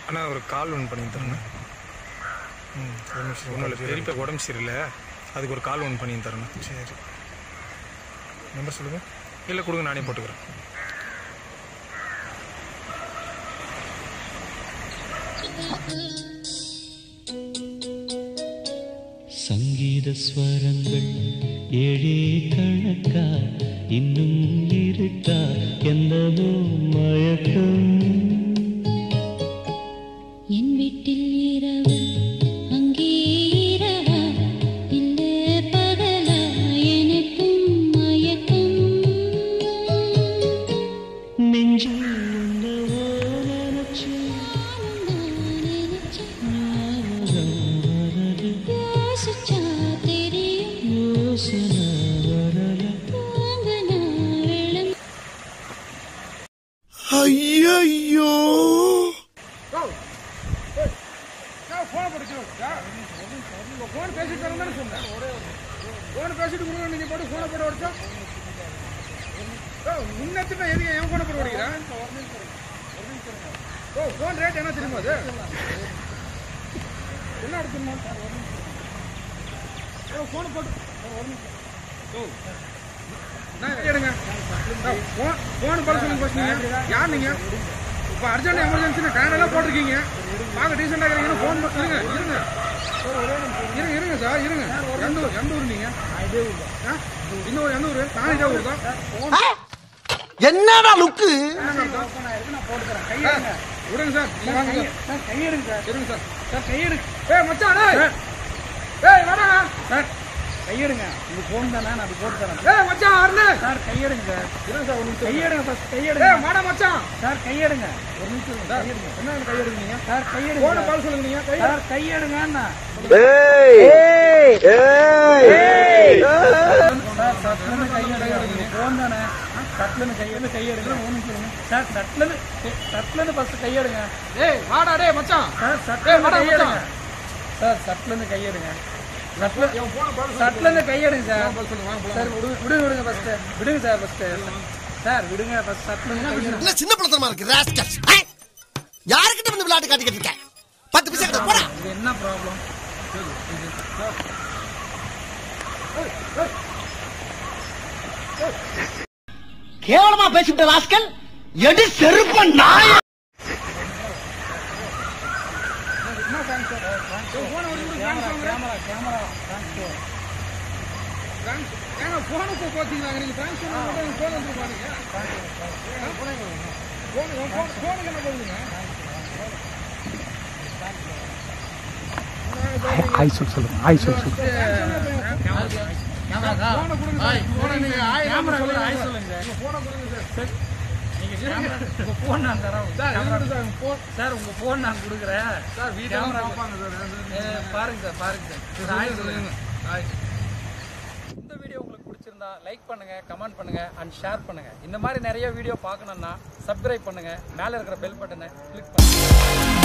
அண்ணா ஒரு கால் ஒன்று பண்ணி தரேண்ணா ம் ஒரு நிமிஷம் ஒன்றும் இல்லை பெரியப்பா உடம்பு சரியில்லை அதுக்கு ஒரு கால் ஒன்று பண்ணி தரேண்ணா சரி நம்பர் சொல்லுங்கள் இல்லை கொடுங்க நானே போட்டுக்கிறேன் சங்கீத ஸ்வரங்கள் ஏழே கணக்கா இன்னும் இருக்கா என்னவோ மயக்கம் என் வீட்டில் இரவு அங்கே இரவா இல்ல பகலா எனக்கும் மயக்கம் நெஞ்சில் என்னவோ நினைச்சு நானும் நான் நினைச்சேன் ஞாபகம் வரது யோசிச்சா தெரியும் யோசனை வரல போங்க நான் விளங்க ஐயோ ஃபோன் பேசிட்டு வரேன் சொன்னேன் ஃபோன் பேசிட்டு கொடுங்க நீங்க போட்டு ஃபோனை போட்டு உடச்சா முன்னத்துக்கு எதுக்கு என் ஃபோனை போட்டு உடைக்கிறேன் ஓ ஃபோன் ரேட் என்ன தெரியுமா அது என்ன எடுத்துமா ஓ ஃபோன் போட்டு ஓ நான் எடுங்க ஃபோன் ஃபோன் போட சொல்லுங்க ஃபர்ஸ்ட் நீங்க யார் நீங்க இப்போ அர்ஜென்ட் எமர்ஜென்சி கேனெல்லாம் போட்டிருக்கீங்க பார்க்க டீசெண்டாக இருக்கிறீங்கன்னு ஃபோன் இருங்க இருங்க இருங்க இருங்க சார் இருங்க எந்த ஊர் எந்த ஊர் நீங்க ஆ? இன்னொரு எந்த ஊர் நான் இதே ஊர் தான் என்னடா லுக்கு ஆ, விடுங்க சார் நீங்க வாங்க சார் கையெடுங்க சார் இருங்க சார் சார் கையெடுங்க ஏய் மச்சான் ஏய் ஏய் வாடா சார் கையெடுங்க இது ஃபோன் தானே நான் போட்டு தரேன் ஏய் மச்சான் அருண் சார் கையெடுங்க சார் இருங்க சார் ஒரு நிமிஷம் கையெடுங்க ஃபர்ஸ்ட் கையெடுங்க ஏய் வாடா மச்சான் சார் கையெடுங்க ஒரு நிமிஷம் சார் என்ன கையெடுங்க நீங்க சார் கையெடுங்க போன பால் சொல்லுங்க நீங்க சார் கையெடுங்க அண்ணா சார் சட்லன்னு கையெடுங்க ஃபோன் தானே சட்லன்னு கையெடு கையெடுங்க ஒன்று சொல்லுங்க சார் சட்லன்னு சட்லன்னு ஃபர்ஸ்ட் கையெடுங்க ஏய் வாடா டேய் மச்சான் சார் சட்லன்னு கையெடுங்க சார் சட்லன்னு கையெடுங்க சட்ல சட்லன்னு கையெடுங்க சார் சார் விடு விடுங்க விடுங்க ஃபர்ஸ்ட் விடுங்க சார் ஃபர்ஸ்ட் சார் விடுங்க ஃபர்ஸ்ட் சட்லன்னு கையெடுங்க என்ன சின்ன பழத்தனமா இருக்கு ராஸ்கல் யாருக்கிட்ட வந்து விளையாட்டு காட்டிக்கிட்டு இருக்க பத்து பைசா கிட்ட போடா இது என்ன ப்ராப்ளம் கேவலமா பேசிவிட்ட ராஸ்கல் எடி செருப்ப நாய கேமரா கேமரா ஏங்க போனுக்கு போத்தீங்களா நீங்க தேங்க்ஸ் சொன்னா மட்டும் போன் வந்து பாருங்க போன் போன் போனுக்கு என்ன பண்ணுங்க ஹாய் சொல் சொல்லுங்க ஹாய் சொல் சொல்லுங்க போனை கொடுங்க சார். போனை நீங்க ஆயிரம் சொல்லுங்க ஆய் சொல்லுங்க போனை கொடுங்க சார் நீங்க கேமரா உங்க போன் நான் தரேன் சார் இருக்கு சார் உங்க போன் சார் உங்க போன் நான் கொடுக்குறேன் சார் வீடியோ பாப்பாங்க சார் பாருங்க சார் பாருங்க சார் ஆய் சொல்லுங்க ஆய் இந்த வீடியோ உங்களுக்கு பிடிச்சிருந்தா லைக் பண்ணுங்க கமெண்ட் பண்ணுங்க அண்ட் ஷேர் பண்ணுங்க இந்த மாதிரி நிறைய வீடியோ பார்க்கணும்னா சப்ஸ்கிரைப் பண்ணுங்க மேலே இருக்கிற பெல் பட்டனை கிளிக் பண்ணுங்க